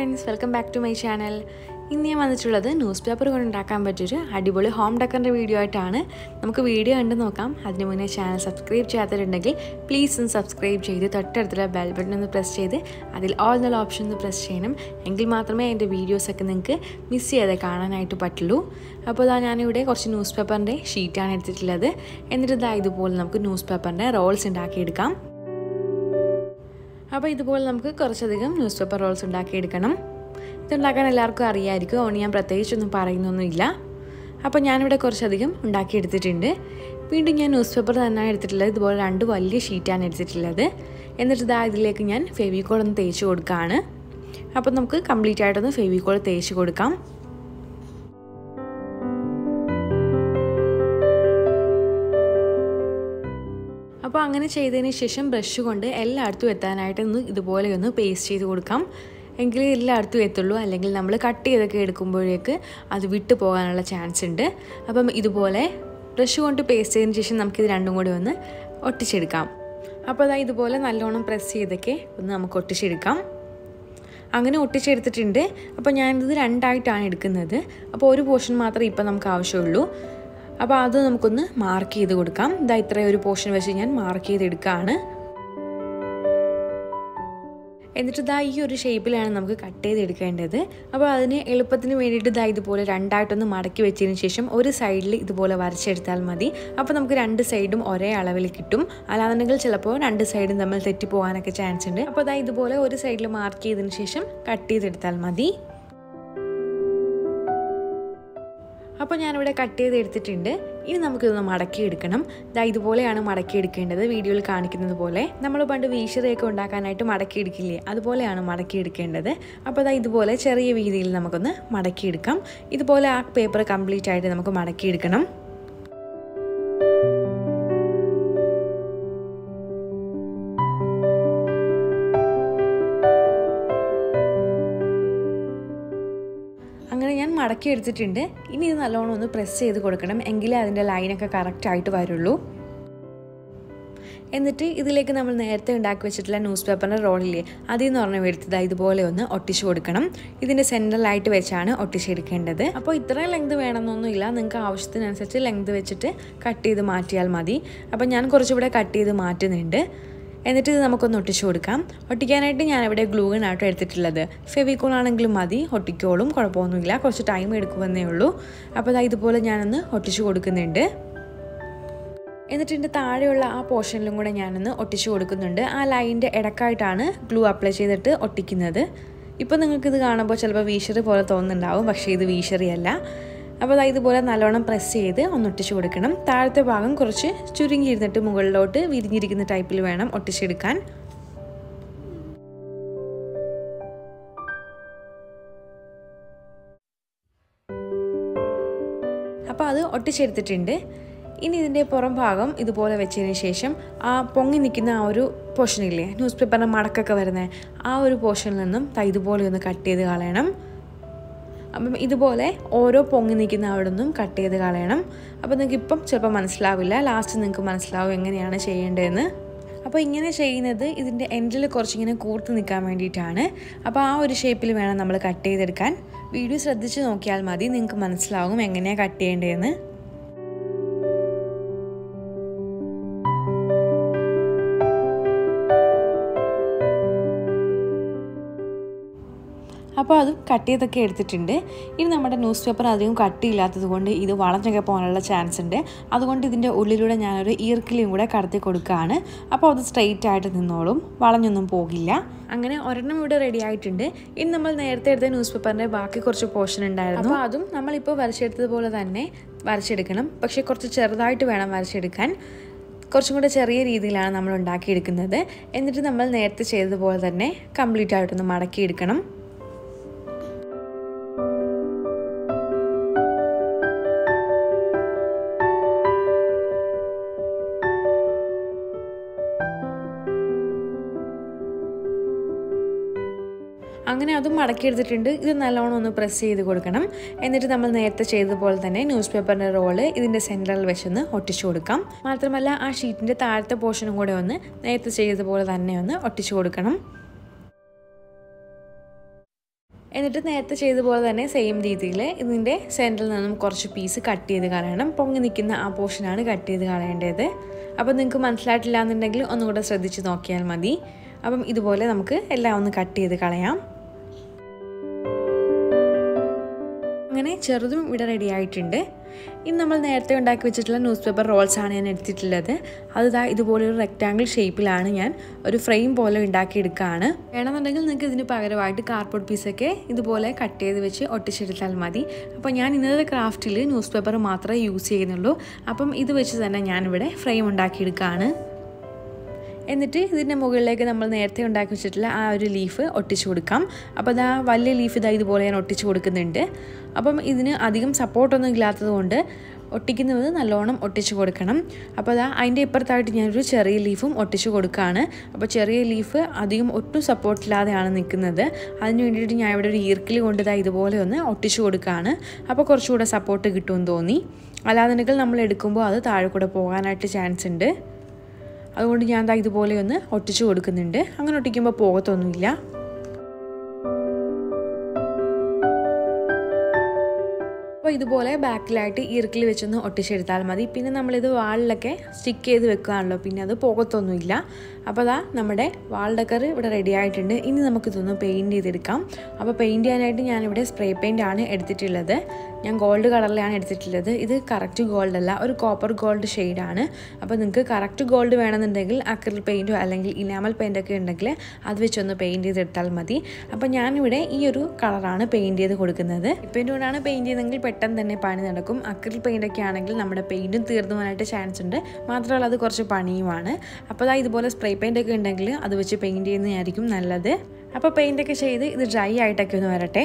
friends welcome back to my channel ഇന്ന് ഞാൻ വന്നിട്ടുള്ളത് ന്യൂസ് പേപ്പർ കൊണ്ട് ഉണ്ടാക്കാൻ പറ്റിയൊരു അടിപൊളി ഹോം ഡെക്കറിൻ്റെ വീഡിയോ ആയിട്ടാണ് നമുക്ക് വീഡിയോ കണ്ട് നോക്കാം അതിന് മുന്നേ ചാനൽ സബ്സ്ക്രൈബ് ചെയ്യാത്തിട്ടുണ്ടെങ്കിൽ പ്ലീസ് ഒന്ന് സബ്സ്ക്രൈബ് ചെയ്ത് തൊട്ടടുത്തുള്ള ബെൽ ബട്ടൺ ഒന്ന് പ്രസ് ചെയ്ത് അതിൽ ഓൾ എന്നുള്ള ഓപ്ഷൻ ഒന്ന് പ്രസ് ചെയ്യണം എങ്കിൽ മാത്രമേ എൻ്റെ വീഡിയോസൊക്കെ നിങ്ങൾക്ക് മിസ് ചെയ്യാതെ കാണാനായിട്ട് പറ്റുള്ളൂ അപ്പോൾ ഇതാ ഞാനിവിടെ കുറച്ച് ന്യൂസ് പേപ്പറിൻ്റെ ഷീറ്റാണ് എടുത്തിട്ടുള്ളത് എന്നിട്ട് ഇതാ ഇതുപോലെ നമുക്ക് ന്യൂസ് പേപ്പറിൻ്റെ റോൾസ് ഉണ്ടാക്കിയെടുക്കാം അപ്പോൾ ഇതുപോലെ നമുക്ക് കുറച്ചധികം ന്യൂസ് പേപ്പർ റോൾസ് ഉണ്ടാക്കിയെടുക്കണം ഇതുണ്ടാക്കാൻ എല്ലാവർക്കും അറിയാമായിരിക്കും അതുകൊണ്ട് ഞാൻ പ്രത്യേകിച്ചൊന്നും പറയുന്നൊന്നുമില്ല അപ്പോൾ ഞാനിവിടെ കുറച്ചധികം ഉണ്ടാക്കിയെടുത്തിട്ടുണ്ട് വീണ്ടും ഞാൻ ന്യൂസ് പേപ്പർ തന്നെയാണ് എടുത്തിട്ടുള്ളത് ഇതുപോലെ രണ്ട് വലിയ ഷീറ്റാണ് എടുത്തിട്ടുള്ളത് എന്നിട്ട് ഇതാ ഇതിലേക്ക് ഞാൻ ഫെവിക്കോൾ ഒന്ന് തേച്ച് കൊടുക്കുകയാണ് അപ്പോൾ നമുക്ക് കംപ്ലീറ്റ് ആയിട്ടൊന്ന് ഫെവിക്കോൾ തേച്ച് കൊടുക്കാം അപ്പോൾ അങ്ങനെ ചെയ്തതിന് ശേഷം ബ്രഷ് കൊണ്ട് എല്ലായിടത്തും എത്താനായിട്ട് ഒന്ന് ഇതുപോലെ ഒന്ന് പേസ്റ്റ് ചെയ്ത് കൊടുക്കാം എങ്കിലേ എല്ലായിടത്തും എത്തുള്ളൂ അല്ലെങ്കിൽ നമ്മൾ കട്ട് ചെയ്തൊക്കെ എടുക്കുമ്പോഴേക്ക് അത് വിട്ടു പോകാനുള്ള ചാൻസ് ഉണ്ട് അപ്പം ഇതുപോലെ ബ്രഷ് കൊണ്ട് പേസ്റ്റ് ചെയ്തതിന് ശേഷം നമുക്കിത് രണ്ടും കൂടി ഒന്ന് ഒട്ടിച്ചെടുക്കാം അപ്പോൾ അതാ ഇതുപോലെ നല്ലോണം പ്രസ് ചെയ്തൊക്കെ ഒന്ന് നമുക്ക് ഒട്ടിച്ചെടുക്കാം അങ്ങനെ ഒട്ടിച്ചെടുത്തിട്ടുണ്ട് അപ്പോൾ ഞാനിത് രണ്ടായിട്ടാണ് എടുക്കുന്നത് അപ്പോൾ ഒരു പോർഷൻ മാത്രമേ ഇപ്പം നമുക്ക് ആവശ്യമുള്ളൂ അപ്പോൾ അത് നമുക്കൊന്ന് മാർക്ക് ചെയ്ത് കൊടുക്കാം ഇതാ ഇത്രയും ഒരു പോർഷൻ വെച്ച് ഞാൻ മാർക്ക് ചെയ്തെടുക്കുകയാണ് എന്നിട്ട് ഇതാ ഈ ഒരു ഷേപ്പിലാണ് നമുക്ക് കട്ട് ചെയ്തെടുക്കേണ്ടത് അപ്പോൾ അതിന് എളുപ്പത്തിന് വേണ്ടിയിട്ട് ഇതാ ഇതുപോലെ രണ്ടായിട്ടൊന്ന് മടക്കി വെച്ചതിന് ശേഷം ഒരു സൈഡിൽ ഇതുപോലെ വരച്ചെടുത്താൽ മതി അപ്പോൾ നമുക്ക് രണ്ട് സൈഡും ഒരേ അളവിൽ കിട്ടും അല്ലാന്നുണ്ടെങ്കിൽ ചിലപ്പോൾ രണ്ട് സൈഡും തമ്മിൽ തെറ്റിപ്പോകാനൊക്കെ ചാൻസ് ഉണ്ട് അപ്പോൾ അതാ ഇതുപോലെ ഒരു സൈഡിൽ മാർക്ക് ചെയ്തതിന് ശേഷം കട്ട് ചെയ്തെടുത്താൽ മതി അപ്പോൾ ഞാനിവിടെ കട്ട് ചെയ്ത് എടുത്തിട്ടുണ്ട് ഇനി നമുക്കിതൊന്ന് മടക്കി എടുക്കണം ഇതാ ഇതുപോലെയാണ് മടക്കി എടുക്കേണ്ടത് വീഡിയോയിൽ കാണിക്കുന്നത് പോലെ നമ്മൾ പണ്ട് വീശറിയൊക്കെ ഉണ്ടാക്കാനായിട്ട് മടക്കി എടുക്കില്ലേ അതുപോലെയാണ് മടക്കി എടുക്കേണ്ടത് അപ്പോൾ അതാ ഇതുപോലെ ചെറിയ രീതിയിൽ നമുക്കൊന്ന് മടക്കി എടുക്കാം ഇതുപോലെ ആ പേപ്പർ കംപ്ലീറ്റ് ആയിട്ട് നമുക്ക് മടക്കി എടുക്കണം അങ്ങനെ ഞാൻ മടക്കി എടുത്തിട്ടുണ്ട് ഇനി ഇത് നല്ലോണം ഒന്ന് പ്രസ് ചെയ്ത് കൊടുക്കണം എങ്കിലേ അതിൻ്റെ ലൈനൊക്കെ കറക്റ്റായിട്ട് വരുള്ളൂ എന്നിട്ട് ഇതിലേക്ക് നമ്മൾ നേരത്തെ ഉണ്ടാക്കി വെച്ചിട്ടുള്ള ന്യൂസ് പേപ്പറിൻ്റെ റോളില്ലേ അതിൽ നിന്ന് പറഞ്ഞ എടുത്തത് ഇതുപോലെ ഒന്ന് ഒട്ടിച്ചു കൊടുക്കണം ഇതിൻ്റെ സെൻട്രലായിട്ട് വെച്ചാണ് ഒട്ടിച്ചെടുക്കേണ്ടത് അപ്പോൾ ഇത്രയും ലെങ്ത് വേണമെന്നൊന്നുമില്ല നിങ്ങൾക്ക് ആവശ്യത്തിനനുസരിച്ച് ലെങ്ത് വെച്ചിട്ട് കട്ട് ചെയ്ത് മാറ്റിയാൽ മതി അപ്പോൾ ഞാൻ കുറച്ചുകൂടെ കട്ട് ചെയ്ത് മാറ്റുന്നുണ്ട് എന്നിട്ട് ഇത് നമുക്കൊന്ന് ഒട്ടിച്ചു കൊടുക്കാം ഒട്ടിക്കാനായിട്ട് ഞാനിവിടെ ഗ്ലൂഗൺ ആട്ടോ എടുത്തിട്ടുള്ളത് ഫെവിക്കോൾ ആണെങ്കിലും മതി ഒട്ടിക്കോളും കുഴപ്പമൊന്നുമില്ല കുറച്ച് ടൈം എടുക്കുമെന്നേ ഉള്ളൂ അപ്പോൾ അതാ ഇതുപോലെ ഞാനൊന്ന് ഒട്ടിച്ചു കൊടുക്കുന്നുണ്ട് എന്നിട്ട് ഇതിൻ്റെ താഴെയുള്ള ആ പോർഷനിലും കൂടെ ഞാനൊന്ന് ഒട്ടിച്ചു കൊടുക്കുന്നുണ്ട് ആ ലൈനിൻ്റെ ഇടക്കായിട്ടാണ് ഗ്ലൂ അപ്ലൈ ചെയ്തിട്ട് ഒട്ടിക്കുന്നത് ഇപ്പോൾ നിങ്ങൾക്കിത് കാണുമ്പോൾ ചിലപ്പോൾ വീശറി പോലെ തോന്നുന്നുണ്ടാവും പക്ഷേ ഇത് വീശറി അല്ല അപ്പോൾ അത് ഇതുപോലെ നല്ലോണം പ്രസ് ചെയ്ത് ഒന്ന് ഒട്ടിച്ചു കൊടുക്കണം താഴത്തെ ഭാഗം കുറച്ച് ചുരുങ്ങിയിരുന്നിട്ട് മുകളിലോട്ട് വിരിഞ്ഞിരിക്കുന്ന ടൈപ്പിൽ വേണം ഒട്ടിച്ചെടുക്കാൻ അപ്പോൾ അത് ഒട്ടിച്ചെടുത്തിട്ടുണ്ട് ഇനി ഇതിൻ്റെ പുറം ഭാഗം ഇതുപോലെ വെച്ചതിന് ശേഷം ആ പൊങ്ങി നിൽക്കുന്ന ആ ഒരു പോർഷനില്ലേ ന്യൂസ് പേപ്പറിൻ്റെ മടക്കൊക്കെ വരുന്ന ആ ഒരു പോർഷനിൽ നിന്നും ഇതുപോലെ ഒന്ന് കട്ട് ചെയ്ത് കളയണം അപ്പം ഇതുപോലെ ഓരോ പൊങ്ങി നിൽക്കുന്ന അവിടെ നിന്നും കട്ട് ചെയ്ത് കളയണം അപ്പോൾ നിങ്ങൾക്ക് ഇപ്പം ചിലപ്പോൾ മനസ്സിലാവില്ല ലാസ്റ്റ് നിങ്ങൾക്ക് മനസ്സിലാവും എങ്ങനെയാണ് ചെയ്യേണ്ടതെന്ന് അപ്പോൾ ഇങ്ങനെ ചെയ്യുന്നത് ഇതിൻ്റെ എൻഡിൽ കുറച്ചിങ്ങനെ കൂർത്ത് നിൽക്കാൻ വേണ്ടിയിട്ടാണ് അപ്പോൾ ആ ഒരു ഷേപ്പിൽ വേണം നമ്മൾ കട്ട് ചെയ്തെടുക്കാൻ വീഡിയോ ശ്രദ്ധിച്ച് നോക്കിയാൽ മതി നിങ്ങൾക്ക് മനസ്സിലാവും എങ്ങനെയാണ് കട്ട് ചെയ്യേണ്ടതെന്ന് അപ്പോൾ അത് കട്ട് ചെയ്തൊക്കെ എടുത്തിട്ടുണ്ട് ഇനി നമ്മുടെ ന്യൂസ് പേപ്പർ അധികം കട്ടിയില്ലാത്തത് കൊണ്ട് ഇത് വളഞ്ഞൊക്കെ പോകാനുള്ള ചാൻസ് ഉണ്ട് അതുകൊണ്ട് ഇതിൻ്റെ ഉള്ളിലൂടെ ഞാനൊരു ഈർക്കിലിയും കൂടെ കടത്തി കൊടുക്കുകയാണ് അപ്പോൾ അത് സ്ട്രെയിറ്റ് ആയിട്ട് നിന്നോളും വളഞ്ഞൊന്നും പോകില്ല അങ്ങനെ ഒരെണ്ണം ഇവിടെ റെഡി ആയിട്ടുണ്ട് ഇനി നമ്മൾ നേരത്തെ എടുത്ത ന്യൂസ് പേപ്പറിൻ്റെ ബാക്കി കുറച്ച് പോർഷൻ ഉണ്ടായിരുന്നു അപ്പോൾ അതും നമ്മളിപ്പോൾ വരച്ചെടുത്തതുപോലെ തന്നെ വരച്ചെടുക്കണം പക്ഷേ കുറച്ച് ചെറുതായിട്ട് വേണം വരച്ചെടുക്കാൻ കുറച്ചും കൂടെ ചെറിയ രീതിയിലാണ് നമ്മൾ ഉണ്ടാക്കിയെടുക്കുന്നത് എന്നിട്ട് നമ്മൾ നേരത്തെ ചെയ്തതുപോലെ തന്നെ കംപ്ലീറ്റ് ആയിട്ടൊന്ന് മടക്കിയെടുക്കണം അങ്ങനെ അതും മടക്കിയെടുത്തിട്ടുണ്ട് ഇത് നല്ലോണം ഒന്ന് പ്രസ് ചെയ്ത് കൊടുക്കണം എന്നിട്ട് നമ്മൾ നേരത്തെ ചെയ്തതുപോലെ തന്നെ ന്യൂസ് പേപ്പറിൻ്റെ റോള് ഇതിൻ്റെ സെൻട്രൽ വെച്ചൊന്ന് ഒട്ടിച്ചു കൊടുക്കാം മാത്രമല്ല ആ ഷീറ്റിൻ്റെ താഴത്തെ പോർഷനും കൂടെ ഒന്ന് നേരത്തെ ചെയ്തതുപോലെ തന്നെ ഒന്ന് ഒട്ടിച്ചു കൊടുക്കണം എന്നിട്ട് നേരത്തെ ചെയ്ത പോലെ തന്നെ സെയിം രീതിയിൽ ഇതിൻ്റെ സെൻറ്ററിൽ നിന്നും കുറച്ച് പീസ് കട്ട് ചെയ്ത് കളയണം പൊങ്ങി നിൽക്കുന്ന ആ പോർഷനാണ് കട്ട് ചെയ്ത് കളയേണ്ടത് അപ്പോൾ നിങ്ങൾക്ക് മനസ്സിലായിട്ടില്ല എന്നുണ്ടെങ്കിൽ ഒന്നുകൂടെ ശ്രദ്ധിച്ച് നോക്കിയാൽ മതി അപ്പം ഇതുപോലെ നമുക്ക് എല്ലാം ഒന്ന് കട്ട് ചെയ്ത് കളയാം അങ്ങനെ ചെറുതും ഇവിടെ റെഡി ആയിട്ടുണ്ട് ഇനി നമ്മൾ നേരത്തെ ഉണ്ടാക്കി വെച്ചിട്ടുള്ള ന്യൂസ് പേപ്പർ റോൾസ് ആണ് ഞാൻ എടുത്തിട്ടുള്ളത് അത് ഇതാ ഇതുപോലെ ഒരു റെക്റ്റാങ്കിൾ ഷേപ്പിലാണ് ഞാൻ ഒരു ഫ്രെയിം പോലെ ഉണ്ടാക്കിയെടുക്കുകയാണ് വേണമെന്നുണ്ടെങ്കിൽ നിങ്ങൾക്ക് ഇതിന് പകരമായിട്ട് കാർഡ്ബോർഡ് പീസൊക്കെ ഇതുപോലെ കട്ട് ചെയ്ത് വെച്ച് ഒട്ടിച്ചെടുത്താൽ മതി അപ്പോൾ ഞാൻ ഇന്നത്തെ ക്രാഫ്റ്റിൽ ന്യൂസ് പേപ്പർ മാത്രമേ യൂസ് ചെയ്യുന്നുള്ളൂ അപ്പം ഇത് വെച്ച് തന്നെ ഞാനിവിടെ ഫ്രെയിം ഉണ്ടാക്കിയെടുക്കുകയാണ് എന്നിട്ട് ഇതിൻ്റെ മുകളിലേക്ക് നമ്മൾ നേരത്തെ ഉണ്ടാക്കി വെച്ചിട്ടുള്ള ആ ഒരു ലീഫ് ഒട്ടിച്ചു കൊടുക്കാം അപ്പോൾ അതാ വലിയ ലീഫ് ഇതാ ഇതുപോലെ ഞാൻ ഒട്ടിച്ചു കൊടുക്കുന്നുണ്ട് അപ്പം ഇതിന് അധികം സപ്പോർട്ടൊന്നും ഇല്ലാത്തത് കൊണ്ട് ഒട്ടിക്കുന്നത് നല്ലോണം ഒട്ടിച്ചു കൊടുക്കണം അപ്പോൾ അതാ അതിൻ്റെ ഇപ്പുറത്തായിട്ട് ഞാനൊരു ചെറിയ ലീഫും ഒട്ടിച്ചു കൊടുക്കുകയാണ് അപ്പോൾ ചെറിയ ലീഫ് അധികം ഒട്ടും സപ്പോർട്ടില്ലാതെയാണ് നിൽക്കുന്നത് അതിന് വേണ്ടിയിട്ട് ഞാൻ ഇവിടെ ഒരു ഈർക്കിൽ കൊണ്ട് ഇതാ ഇതുപോലെ ഒന്ന് ഒട്ടിച്ചു കൊടുക്കുകയാണ് അപ്പോൾ കുറച്ചുകൂടെ സപ്പോർട്ട് കിട്ടുമെന്ന് തോന്നി അല്ലാന്നുണ്ടെങ്കിൽ നമ്മൾ എടുക്കുമ്പോൾ അത് താഴെ കൂടെ പോകാനായിട്ട് ചാൻസ് ഉണ്ട് അതുകൊണ്ട് ഞാൻ ദാ ഇതുപോലെ ഒന്ന് ഒട്ടിച്ചു കൊടുക്കുന്നുണ്ട് അങ്ങനെ ഒട്ടിക്കുമ്പോൾ പോകത്തൊന്നുമില്ല അപ്പോൾ ഇതുപോലെ ബാക്കിലായിട്ട് ഇറുക്കിൽ വെച്ചൊന്ന് ഒട്ടിച്ചെടുത്താൽ മതി പിന്നെ നമ്മളിത് വാളിലൊക്കെ സ്റ്റിക്ക് ചെയ്ത് വെക്കുകയാണല്ലോ പിന്നെ അത് പോകത്തൊന്നുമില്ല അപ്പോൾ അതാ നമ്മുടെ വാൾ ഡെക്കർ ഇവിടെ റെഡി ആയിട്ടുണ്ട് ഇനി നമുക്കിതൊന്ന് പെയിൻറ്റ് ചെയ്തെടുക്കാം അപ്പോൾ പെയിൻറ്റ് ചെയ്യാനായിട്ട് ഞാനിവിടെ സ്പ്രേ പെയിൻ്റ് ആണ് എടുത്തിട്ടുള്ളത് ഞാൻ ഗോൾഡ് കളറിലാണ് എടുത്തിട്ടുള്ളത് ഇത് കറക്റ്റ് ഗോൾഡ് അല്ല ഒരു കോപ്പർ ഗോൾഡ് ഷെയ്ഡാണ് അപ്പോൾ നിങ്ങൾക്ക് കറക്റ്റ് ഗോൾഡ് വേണമെന്നുണ്ടെങ്കിൽ അക്രിൽ പെയിൻറ്റോ അല്ലെങ്കിൽ ഇനാമൽ പെയിൻ്റൊക്കെ ഉണ്ടെങ്കിൽ അത് വെച്ചൊന്ന് പെയിൻറ്റ് ചെയ്തെടുത്താൽ മതി അപ്പോൾ ഞാനിവിടെ ഈ ഒരു കളറാണ് പെയിൻറ്റ് ചെയ്ത് കൊടുക്കുന്നത് പെയിൻറ്റ് കൊണ്ടാണ് പെയിൻറ്റ് ചെയ്തെങ്കിൽ പെട്ടെന്ന് തന്നെ പണി നടക്കും അക്രിൽ പെയിൻ്റൊക്കെ ആണെങ്കിൽ നമ്മുടെ പെയിൻറ്റും തീർന്നു പോകാനായിട്ട് ചാൻസ് ഉണ്ട് മാത്രമല്ല അത് കുറച്ച് പണിയുമാണ് അപ്പോൾ അതാ ഇതുപോലെ സ്പ്രേ പെയിൻ്റൊക്കെ ഉണ്ടെങ്കിൽ അത് വെച്ച് പെയിൻറ്റ് ചെയ്യുന്നതായിരിക്കും നല്ലത് അപ്പോൾ പെയിൻ്റൊക്കെ ചെയ്ത് ഇത് ഡ്രൈ ആയിട്ടൊക്കെ ഒന്ന് വരട്ടെ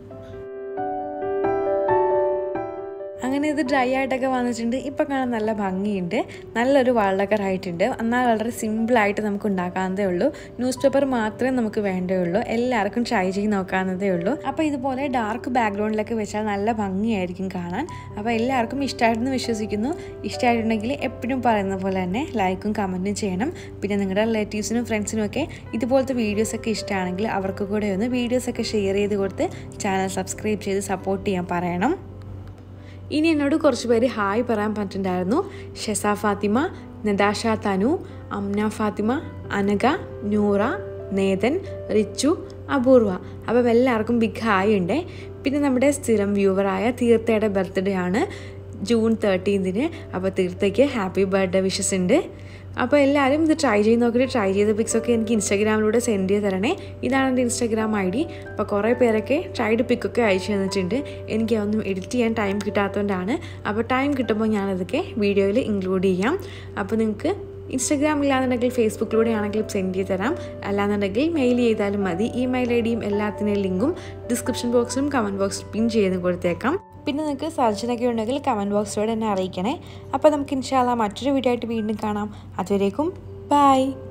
അങ്ങനെ ഇത് ഡ്രൈ ആയിട്ടൊക്കെ വന്നിട്ടുണ്ട് ഇപ്പം കാണാൻ നല്ല ഭംഗിയുണ്ട് നല്ലൊരു വാളക്കറായിട്ടുണ്ട് എന്നാൽ വളരെ സിമ്പിളായിട്ട് നമുക്ക് ഉണ്ടാക്കാവുന്നതേ ഉള്ളൂ ന്യൂസ് പേപ്പർ മാത്രമേ നമുക്ക് വേണ്ടേ ഉള്ളൂ എല്ലാവർക്കും ട്രൈ ചെയ്ത് നോക്കാവുന്നതേ ഉള്ളൂ അപ്പോൾ ഇതുപോലെ ഡാർക്ക് ബാക്ക്ഗ്രൗണ്ടിലൊക്കെ വെച്ചാൽ നല്ല ഭംഗിയായിരിക്കും കാണാൻ അപ്പോൾ എല്ലാവർക്കും ഇഷ്ടമായിട്ടെന്ന് വിശ്വസിക്കുന്നു ഇഷ്ടമായിട്ടുണ്ടെങ്കിൽ എപ്പോഴും പറയുന്ന പോലെ തന്നെ ലൈക്കും കമൻറ്റും ചെയ്യണം പിന്നെ നിങ്ങളുടെ റിലേറ്റീവ്സിനും ഫ്രണ്ട്സിനും ഒക്കെ ഇതുപോലത്തെ വീഡിയോസൊക്കെ ഇഷ്ടമാണെങ്കിൽ അവർക്ക് കൂടെ ഒന്ന് വീഡിയോസൊക്കെ ഷെയർ ചെയ്ത് കൊടുത്ത് ചാനൽ സബ്സ്ക്രൈബ് ചെയ്ത് സപ്പോർട്ട് ചെയ്യാൻ പറയണം ഇനി എന്നോട് കുറച്ച് പേര് ഹായ് പറയാൻ പറ്റുന്നുണ്ടായിരുന്നു ഷെസ ഫാത്തിമ നദാഷ തനു അംന ഫാത്തിമ അനഘ നൂറ നേതൻ റിച്ചു അപൂർവ അപ്പം എല്ലാവർക്കും ബിഗ് ഹായ് ഉണ്ട് പിന്നെ നമ്മുടെ സ്ഥിരം വ്യൂവറായ തീർത്ഥയുടെ ബർത്ത്ഡേ ആണ് ജൂൺ തേർട്ടീൻതിന് അപ്പോൾ തീർത്ഥയ്ക്ക് ഹാപ്പി ബർത്ത്ഡേ വിഷസ് ഉണ്ട് അപ്പോൾ എല്ലാവരും ഇത് ട്രൈ ചെയ്ത് നോക്കിയിട്ട് ട്രൈ ചെയ്ത പിക്സൊക്കെ എനിക്ക് ഇൻസ്റ്റാഗ്രാമിലൂടെ സെൻഡ് ചെയ്ത് തരണേ ഇതാണ് എൻ്റെ ഇൻസ്റ്റാഗ്രാം ഐ ഡി അപ്പോൾ കുറേ പേരൊക്കെ ട്രൈഡ് പിക്കൊക്കെ അയച്ചു തന്നിട്ടുണ്ട് എനിക്ക് അതൊന്നും എഡിറ്റ് ചെയ്യാൻ ടൈം കിട്ടാത്തതുകൊണ്ടാണ് അപ്പോൾ ടൈം കിട്ടുമ്പോൾ ഞാനതൊക്കെ വീഡിയോയിൽ ഇൻക്ലൂഡ് ചെയ്യാം അപ്പോൾ നിങ്ങൾക്ക് ഇൻസ്റ്റാഗ്രാം ഇല്ലാന്നുണ്ടെങ്കിൽ ഫേസ്ബുക്കിലൂടെ ആണെങ്കിലും സെൻഡ് ചെയ്ത് തരാം അല്ലാന്നുണ്ടെങ്കിൽ മെയിൽ ചെയ്താലും മതി ഇമെയിൽ ഐ ഡിയും എല്ലാത്തിൻ്റെയും ലിങ്കും ഡിസ്ക്രിപ്ഷൻ ബോക്സിലും കമൻറ്റ് ബോക്സിൽ പിൻ ചെയ്ത് കൊടുത്തേക്കാം പിന്നെ നിങ്ങൾക്ക് സജഷനൊക്കെ ഉണ്ടെങ്കിൽ കമൻറ്റ് ബോക്സിലൂടെ എന്നെ അറിയിക്കണേ അപ്പോൾ നമുക്ക് ഇൻഷാല്ല മറ്റൊരു വീഡിയോ ആയിട്ട് വീണ്ടും കാണാം അതുവരേക്കും ബൈ